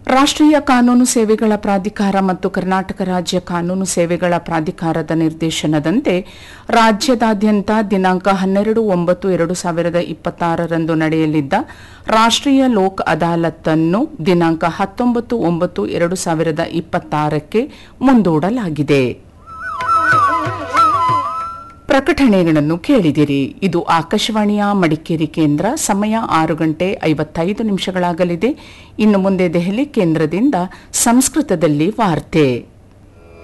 ರಾಷ್ಟ್ರೀಯ ಕಾನೂನು ಸೇವೆಗಳ ಪ್ರಾಧಿಕಾರ ಮತ್ತು ಕರ್ನಾಟಕ ರಾಜ್ಯ ಕಾನೂನು ಸೇವೆಗಳ ಪ್ರಾಧಿಕಾರದ ನಿರ್ದೇಶನದಂತೆ ರಾಜ್ಯದಾದ್ಯಂತ ದಿನಾಂಕ ಹನ್ನೆರಡು ಒಂಬತ್ತು ಎರಡು ಸಾವಿರದ ಇಪ್ಪತ್ತಾರರಂದು ನಡೆಯಲಿದ್ದ ರಾಷ್ಟ್ರೀಯ ಲೋಕ್ ಅದಾಲತ್ತನ್ನು ದಿನಾಂಕ ಹತ್ತೊಂಬತ್ತು ಒಂಬತ್ತು ಎರಡು ಸಾವಿರದ ಇಪ್ಪತ್ತಾರಕ್ಕೆ ಮುಂದೂಡಲಾಗಿದೆ ಪ್ರಕಟಣೆಗಳನ್ನು ಕೇಳಿದಿರಿ ಇದು ಆಕಾಶವಾಣಿಯ ಮಡಿಕೇರಿ ಕೇಂದ್ರ ಸಮಯ ಆರು ಗಂಟೆ ಐವತ್ತೈದು ನಿಮಿಷಗಳಾಗಲಿದೆ ಇನ್ನು ಮುಂದೆ ದೆಹಲಿ ಕೇಂದ್ರದಿಂದ ಸಂಸ್ಕೃತದಲ್ಲಿ ವಾರ್ತೆ